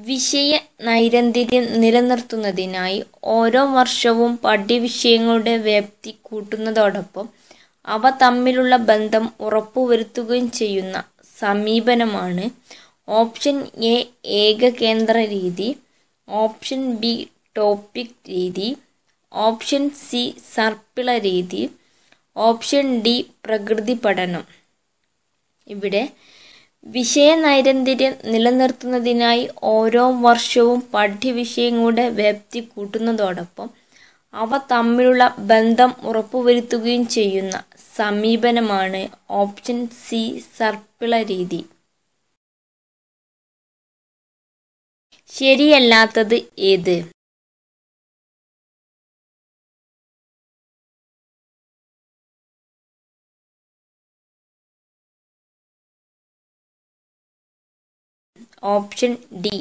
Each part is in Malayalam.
വിഷയ നൈരന്തര്യം നിലനിർത്തുന്നതിനായി ഓരോ വർഷവും പാഠ്യവിഷയങ്ങളുടെ വ്യാപ്തി കൂട്ടുന്നതോടൊപ്പം അവ തമ്മിലുള്ള ബന്ധം ഉറപ്പുവരുത്തുകയും ചെയ്യുന്ന സമീപനമാണ് ഓപ്ഷൻ എ ഏകകേന്ദ്ര രീതി ഓപ്ഷൻ ബി ടോപ്പിക് രീതി ഓപ്ഷൻ സി സർപ്പിള രീതി ഓപ്ഷൻ ഡി പ്രകൃതി പഠനം ഇവിടെ വിഷയ നൈരന്തര്യം നിലനിർത്തുന്നതിനായി ഓരോ വർഷവും പാഠ്യവിഷയങ്ങളുടെ വ്യാപ്തി കൂട്ടുന്നതോടൊപ്പം അവ തമ്മിലുള്ള ബന്ധം ഉറപ്പുവരുത്തുകയും ചെയ്യുന്ന സമീപനമാണ് ഓപ്ഷൻ സി സർപ്പിള രീതി ശരിയല്ലാത്തത് ഏത് ഓപ്ഷൻ ഡി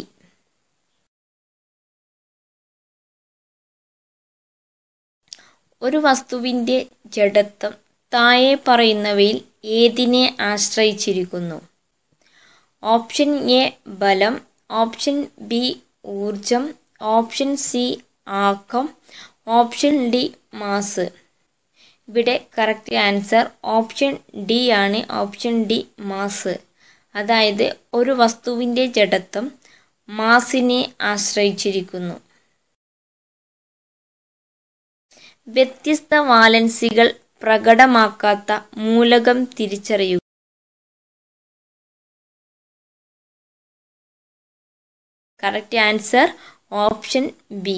ഒരു വസ്തുവിൻ്റെ ജഡത്വം താഴെ പറയുന്നവയിൽ ഏതിനെ ആശ്രയിച്ചിരിക്കുന്നു ഓപ്ഷൻ എ ബലം ഓപ്ഷൻ ബി ഊർജം ഓപ്ഷൻ സി ആക്കം ഓപ്ഷൻ ഡി മാസ് ഇവിടെ കറക്റ്റ് ആൻസർ ഓപ്ഷൻ ഡി ആണ് ഓപ്ഷൻ ഡി മാസ് അതായത് ഒരു വസ്തുവിൻ്റെ ജഡത്വം മാസിനെ ആശ്രയിച്ചിരിക്കുന്നു വ്യത്യസ്ത വാലൻസികൾ പ്രകടമാക്കാത്ത മൂലകം തിരിച്ചറിയുക കറക്റ്റ് ആൻസർ ഓപ്ഷൻ ബി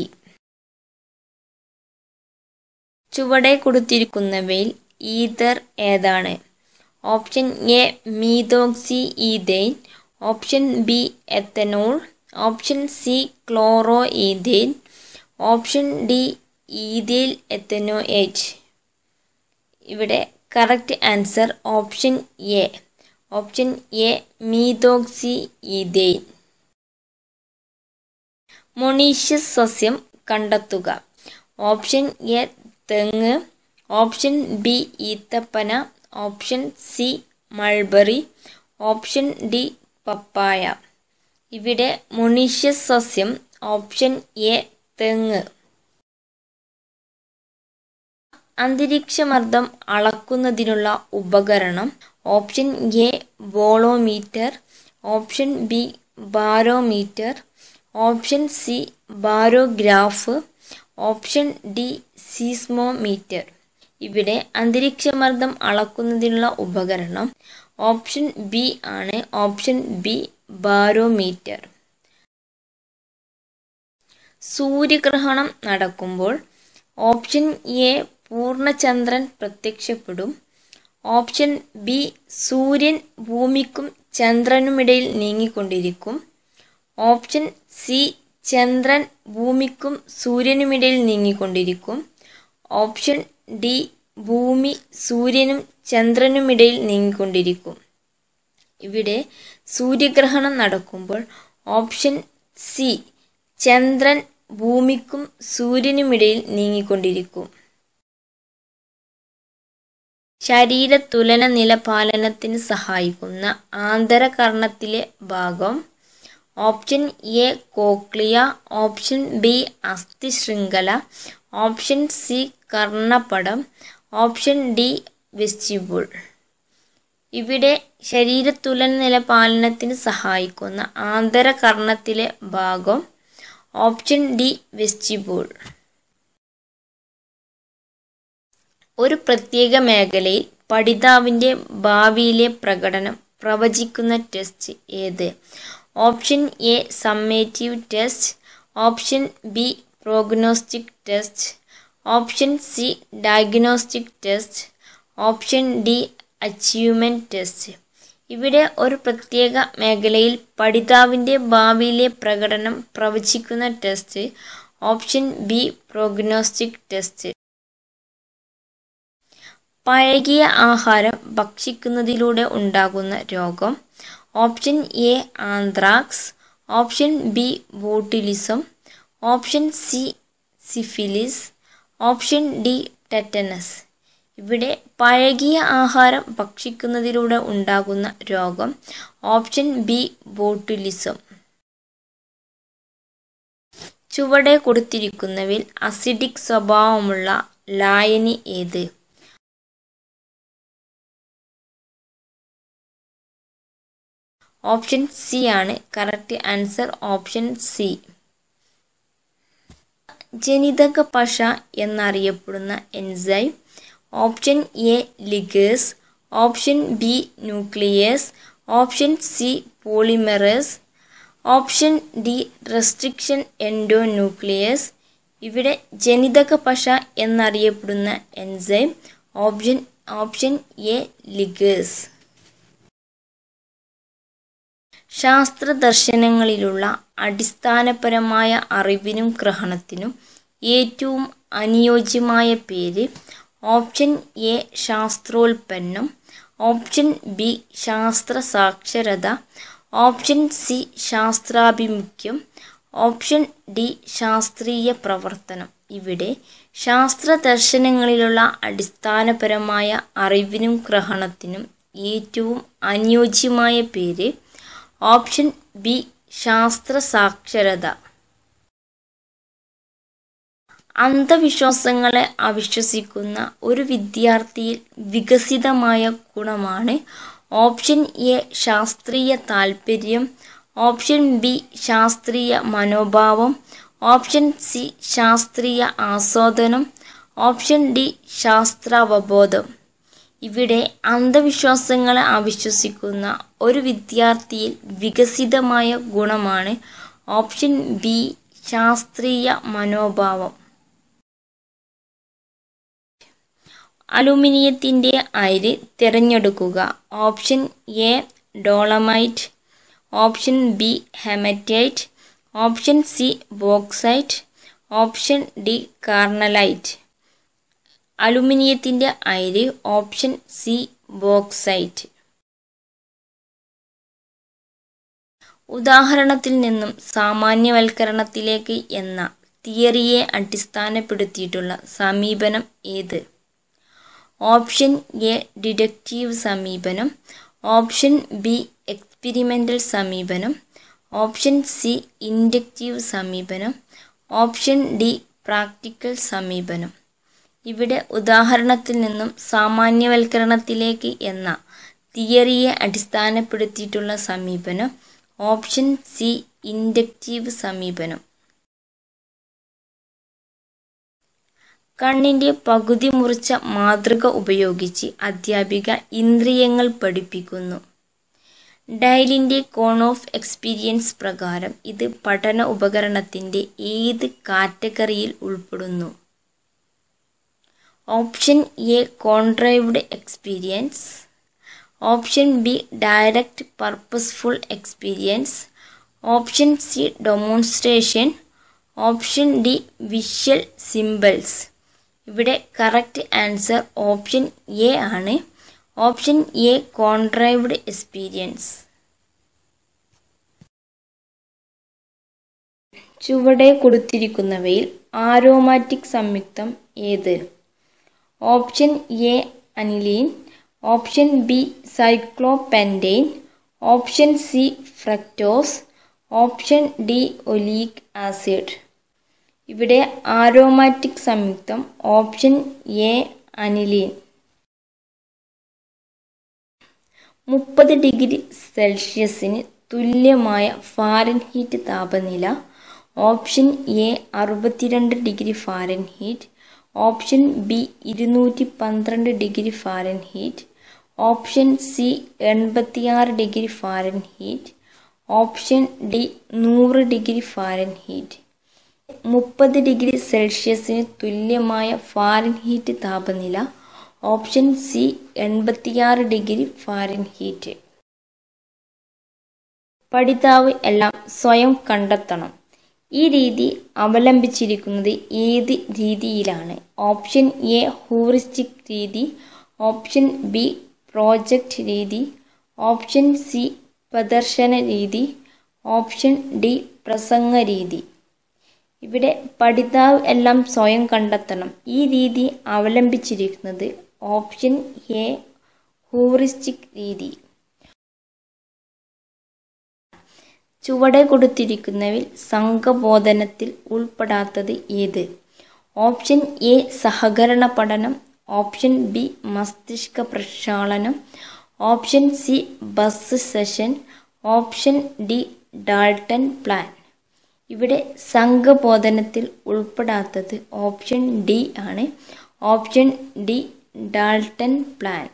ചുവടെ കൊടുത്തിരിക്കുന്നവയിൽ ഈതർ ഏതാണ് option A methoxy ethane option B ethanol option C chloro ethane option D ethyl എത്തനോ എച്ച് ഇവിടെ correct answer option A option A methoxy ethane monoecious സസ്യം കണ്ടെത്തുക ഓപ്ഷൻ എ തെങ്ങ് ഓപ്ഷൻ ബി ഈത്തപ്പന option C mulberry option D പപ്പായ ഇവിടെ മൊണീഷ്യസ് സസ്യം ഓപ്ഷൻ എ തെങ്ങ് അന്തരീക്ഷമർദ്ദം അളക്കുന്നതിനുള്ള ഉപകരണം option A volometer option B barometer option C barograph option D seismometer ഇവിടെ അന്തരീക്ഷമർദ്ദം അളക്കുന്നതിനുള്ള ഉപകരണം ഓപ്ഷൻ ബി ആണ് ഓപ്ഷൻ ബി ബാരോമീറ്റർ സൂര്യഗ്രഹണം നടക്കുമ്പോൾ ഓപ്ഷൻ എ പൂർണ്ണചന്ദ്രൻ പ്രത്യക്ഷപ്പെടും ഓപ്ഷൻ ബി സൂര്യൻ ഭൂമിക്കും ചന്ദ്രനുമിടയിൽ നീങ്ങിക്കൊണ്ടിരിക്കും ഓപ്ഷൻ സി ചന്ദ്രൻ ഭൂമിക്കും സൂര്യനുമിടയിൽ നീങ്ങിക്കൊണ്ടിരിക്കും ഓപ്ഷൻ ഡി ഭൂമി സൂര്യനും ചന്ദ്രനുമിടയിൽ നീങ്ങിക്കൊണ്ടിരിക്കും ഇവിടെ സൂര്യഗ്രഹണം നടക്കുമ്പോൾ ഓപ്ഷൻ സി ചന്ദ്രൻ ഭൂമിക്കും സൂര്യനുമിടയിൽ നീങ്ങിക്കൊണ്ടിരിക്കും ശരീര തുലന നിലപാലനത്തിന് സഹായിക്കുന്ന ആന്തരകർണത്തിലെ ഭാഗം option A cochlea option B അസ്ഥി ശൃംഖല ഓപ്ഷൻ സി കർണപടം ഓപ്ഷൻ ഡി വെസ്റ്റിബിൾ ഇവിടെ ശരീരത്തുലന നിലപാലനത്തിന് സഹായിക്കുന്ന ആന്തരകർണത്തിലെ ഭാഗം ഓപ്ഷൻ ഡി വെസ്റ്റിബിൾ ഒരു പ്രത്യേക മേഖലയിൽ പഠിതാവിൻ്റെ ഭാവിയിലെ പ്രകടനം പ്രവചിക്കുന്ന ടെസ്റ്റ് ഏത് option A summative test option B prognostic test option C diagnostic test option D achievement test ഇവിടെ ഒരു പ്രത്യേക മേഖലയിൽ പഠിതാവിൻ്റെ ഭാവിയിലെ പ്രകടനം പ്രവചിക്കുന്ന test option B prognostic test പഴകിയ ആഹാരം ഭക്ഷിക്കുന്നതിലൂടെ ഉണ്ടാകുന്ന രോഗം option A anthrax option B botulism option C syphilis option D tetanus ഇവിടെ പഴകിയ ആഹാരം ഭക്ഷിക്കുന്നതിലൂടെ ഉണ്ടാകുന്ന രോഗം ഓപ്ഷൻ ബി ബോട്ടുലിസം ചുവടെ കൊടുത്തിരിക്കുന്നവയിൽ അസിഡിക് സ്വഭാവമുള്ള ലായനി ഏത് ഓപ്ഷൻ സി ആണ് കറക്റ്റ് ആൻസർ ഓപ്ഷൻ സി ജനിതക പശ എന്നറിയപ്പെടുന്ന enzyme option A ligase option B nuclease option C polymerase option D restriction endonuclease ഇവിടെ ജനിതക പശ എന്നറിയപ്പെടുന്ന enzyme option option A ligase ശാസ്ത്രദർശനങ്ങളിലുള്ള അടിസ്ഥാനപരമായ അറിവിനും ഗ്രഹണത്തിനും ഏറ്റവും അനുയോജ്യമായ പേര് ഓപ്ഷൻ എ ശാസ്ത്രോൽപ്പന്നം ഓപ്ഷൻ ബി ശാസ്ത്ര സാക്ഷരത ഓപ്ഷൻ സി ശാസ്ത്രാഭിമുഖ്യം ഓപ്ഷൻ ഡി ശാസ്ത്രീയ പ്രവർത്തനം ഇവിടെ ശാസ്ത്രദർശനങ്ങളിലുള്ള അടിസ്ഥാനപരമായ അറിവിനും ഗ്രഹണത്തിനും ഏറ്റവും അനുയോജ്യമായ പേര് ഓപ്ഷൻ ബി ശാസ്ത്ര സാക്ഷരത അന്ധവിശ്വാസങ്ങളെ അവിശ്വസിക്കുന്ന ഒരു വിദ്യാർത്ഥിയിൽ വികസിതമായ ഗുണമാണ് ഓപ്ഷൻ എ ശാസ്ത്രീയ താൽപ്പര്യം ഓപ്ഷൻ ബി ശാസ്ത്രീയ മനോഭാവം ഓപ്ഷൻ സി ശാസ്ത്രീയ ആസ്വാദനം ഓപ്ഷൻ ഡി ശാസ്ത്രാവബോധം ഇവിടെ അന്ധവിശ്വാസങ്ങളെ അവിശ്വസിക്കുന്ന ഒരു വിദ്യാർത്ഥിയിൽ വികസിതമായ ഗുണമാണ് ഓപ്ഷൻ ബി ശാസ്ത്രീയ മനോഭാവം അലുമിനിയത്തിൻ്റെ അയിര് തിരഞ്ഞെടുക്കുക option A dolomite option B haematite option C bauxite option D carnallite അലുമിനിയത്തിൻ്റെ അയിര് ഓപ്ഷൻ സി ബോക്സൈറ്റ് ഉദാഹരണത്തിൽ നിന്നും സാമാന്യവൽക്കരണത്തിലേക്ക് എന്ന തിയറിയെ അടിസ്ഥാനപ്പെടുത്തിയിട്ടുള്ള സമീപനം ഏത് ഓപ്ഷൻ എ ഡിഡക്റ്റീവ് സമീപനം ഓപ്ഷൻ ബി എക്സ്പെരിമെൻ്റൽ സമീപനം ഓപ്ഷൻ സി ഇൻഡക്റ്റീവ് സമീപനം ഓപ്ഷൻ ഡി പ്രാക്ടിക്കൽ സമീപനം ഇവിടെ ഉദാഹരണത്തിൽ നിന്നും സാമാന്യവൽക്കരണത്തിലേക്ക് എന്ന തിയറിയെ അടിസ്ഥാനപ്പെടുത്തിയിട്ടുള്ള സമീപനം ഓപ്ഷൻ സി ഇൻഡക്റ്റീവ് സമീപനം കണ്ണിൻ്റെ പകുതി മുറിച്ച മാതൃക ഉപയോഗിച്ച് അധ്യാപിക ഇന്ദ്രിയങ്ങൾ പഠിപ്പിക്കുന്നു ഡയലിൻ്റെ കോൺ ഓഫ് എക്സ്പീരിയൻസ് പ്രകാരം ഇത് പഠന ഉപകരണത്തിൻ്റെ ഏത് കാറ്റഗറിയിൽ ഉൾപ്പെടുന്നു option A contrived experience option B direct purposeful experience option C demonstration option D visual symbols ഇവിടെ കറക്റ്റ് ആൻസർ ഓപ്ഷൻ എ ആണ് ഓപ്ഷൻ എ കോൺട്രൈവ്ഡ് എക്സ്പീരിയൻസ് ചുവടെ കൊടുത്തിരിക്കുന്നവയിൽ ആരോമാറ്റിക് സംയുക്തം ഏത് option A aniline option B cyclopentane option C fructose option D oleic acid ഇവിടെ ആരോമാറ്റിക് സംയുക്തം ഓപ്ഷൻ എ അനിലീൻ മുപ്പത് ഡിഗ്രി സെൽഷ്യസിന് തുല്യമായ ഫാരൻഹീറ്റ് താപനില ഓപ്ഷൻ എ അറുപത്തിരണ്ട് ഡിഗ്രി ഫാരൻഹീറ്റ് ഓപ്ഷൻ ബി ഇരുന്നൂറ്റി പന്ത്രണ്ട് ഡിഗ്രി ഫാരൻഹീറ്റ് ഓപ്ഷൻ സി എൺപത്തിയാറ് ഡിഗ്രി ഫാരൻഹീറ്റ് ഓപ്ഷൻ ഡി നൂറ് ഡിഗ്രി ഫാരൻഹീറ്റ് മുപ്പത് ഡിഗ്രി സെൽഷ്യസിന് തുല്യമായ ഫാരൻഹീറ്റ് താപനില ഓപ്ഷൻ സി എൺപത്തിയാറ് ഡിഗ്രി ഫാരൻഹീറ്റ് പഠിതാവ് എല്ലാം സ്വയം കണ്ടെത്തണം ഈ രീതി അവലംബിച്ചിരിക്കുന്നത് ഏത് രീതിയിലാണ് ഓപ്ഷൻ എ ഹൂറിസ്റ്റിക് രീതി ഓപ്ഷൻ ബി പ്രോജക്റ്റ് രീതി ഓപ്ഷൻ സി പ്രദർശന രീതി ഓപ്ഷൻ ഡി പ്രസംഗ രീതി ഇവിടെ പഠിതാവ് എല്ലാം സ്വയം കണ്ടെത്തണം ഈ രീതി അവലംബിച്ചിരിക്കുന്നത് ഓപ്ഷൻ എ ഹൂറിസ്റ്റിക് രീതി ചുവടെ കൊടുത്തിരിക്കുന്നവയിൽ സംഘബോധനത്തിൽ ഉൾപ്പെടാത്തത് ഏത് ഓപ്ഷൻ എ സഹകരണ പഠനം ഓപ്ഷൻ ബി മസ്തിഷ്ക പ്രക്ഷാളനം option C buzz session option D Dalton plan ഇവിടെ സംഘബോധനത്തിൽ ഉൾപ്പെടാത്തത് ഓപ്ഷൻ ഡി ആണ് ഓപ്ഷൻ ഡി ഡാൾട്ടൺ പ്ലാൻ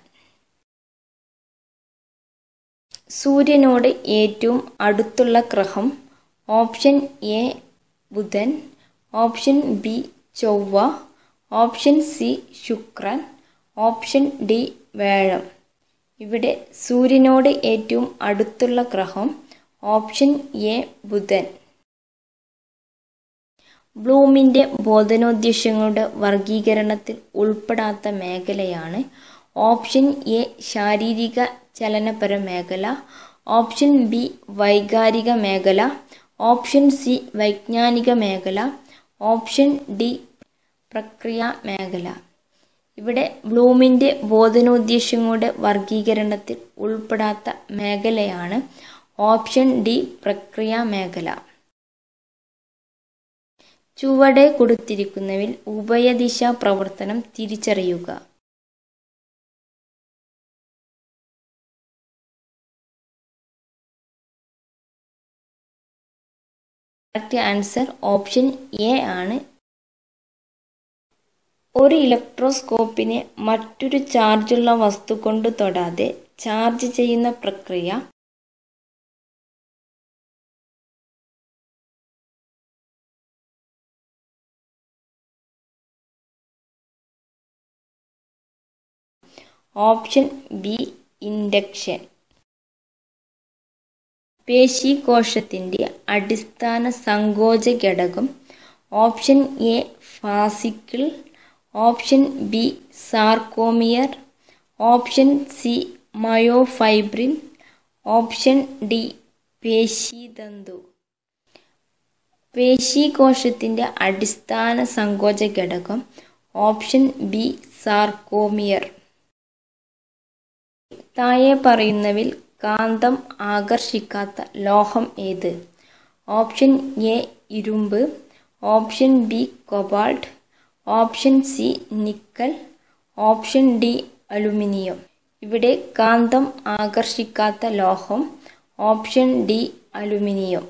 സൂര്യനോട് ഏറ്റവും അടുത്തുള്ള ഗ്രഹം ഓപ്ഷൻ എ ബുധൻ ഓപ്ഷൻ ബി ചൊവ്വ ഓപ്ഷൻ സി ശുക്രൻ ഓപ്ഷൻ ഡി വേഴം ഇവിടെ സൂര്യനോട് ഏറ്റവും അടുത്തുള്ള ഗ്രഹം ഓപ്ഷൻ എ ബുധൻ ബ്ലൂമിൻ്റെ ബോധനോദ്ദേശ്യങ്ങളുടെ വർഗീകരണത്തിൽ ഉൾപ്പെടാത്ത മേഖലയാണ് ഓപ്ഷൻ എ ശാരീരിക ചലനപര മേഖല ഓപ്ഷൻ ബി വൈകാരിക മേഖല ഓപ്ഷൻ സി വൈജ്ഞാനിക മേഖല ഓപ്ഷൻ ഡി പ്രക്രിയ മേഖല ഇവിടെ ബ്ലൂമിൻ്റെ ബോധനോദ്ദേശ്യങ്ങളുടെ വർഗീകരണത്തിൽ ഉൾപ്പെടാത്ത മേഖലയാണ് ഓപ്ഷൻ ഡി പ്രക്രിയ മേഖല ചുവടെ കൊടുത്തിരിക്കുന്നതിൽ ഉഭയദിശ പ്രവർത്തനം തിരിച്ചറിയുക കറക്റ്റ് ആൻസർ ഓപ്ഷൻ എ ആണ് ഒരു ഇലക്ട്രോസ്കോപ്പിനെ മറ്റൊരു ചാർജുള്ള വസ്തു കൊണ്ട് തൊടാതെ ചാർജ് ചെയ്യുന്ന പ്രക്രിയ ഓപ്ഷൻ ബി ഇൻഡക്ഷൻ പേശീകോശത്തിൻ്റെ അടിസ്ഥാന സങ്കോച ഘടകം option A fascicle option B sarcomere option C myofibril option D പേശീതന്തു പേശീകോശത്തിൻ്റെ അടിസ്ഥാന സങ്കോച ഘടകം ഓപ്ഷൻ ബി സാർക്കോമിയർ താഴെ പറയുന്നവിൽ കാന്തം ആകർഷിക്കാത്ത ലോഹം ഏത് ഓപ്ഷൻ എ ഇരുമ്പ് option B cobalt option C nickel option D aluminium ഇവിടെ കാന്തം ആകർഷിക്കാത്ത ലോഹം ഓപ്ഷൻ ഡി അലുമിനിയം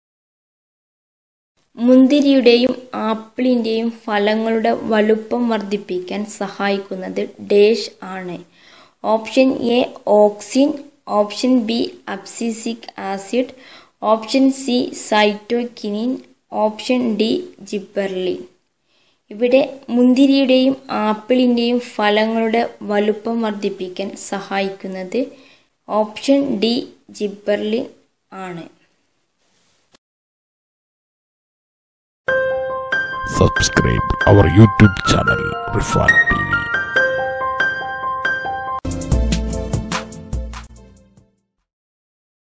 മുന്തിരിയുടെയും ആപ്പിളിൻ്റെയും ഫലങ്ങളുടെ വലുപ്പം വർദ്ധിപ്പിക്കാൻ സഹായിക്കുന്നത് ഡേഷ് ആണ് option A auxin option B abscisic acid option C cytokinin option D gibberellin ഇവിടെ മുന്തിരിയുടെയും ആപ്പിളിൻ്റെയും ഫലങ്ങളുടെ വലുപ്പം വർദ്ധിപ്പിക്കാൻ സഹായിക്കുന്നത് ഓപ്ഷൻ ഡി ജിബർലിൻ ആണ് subscribe our YouTube channel Rifan TV.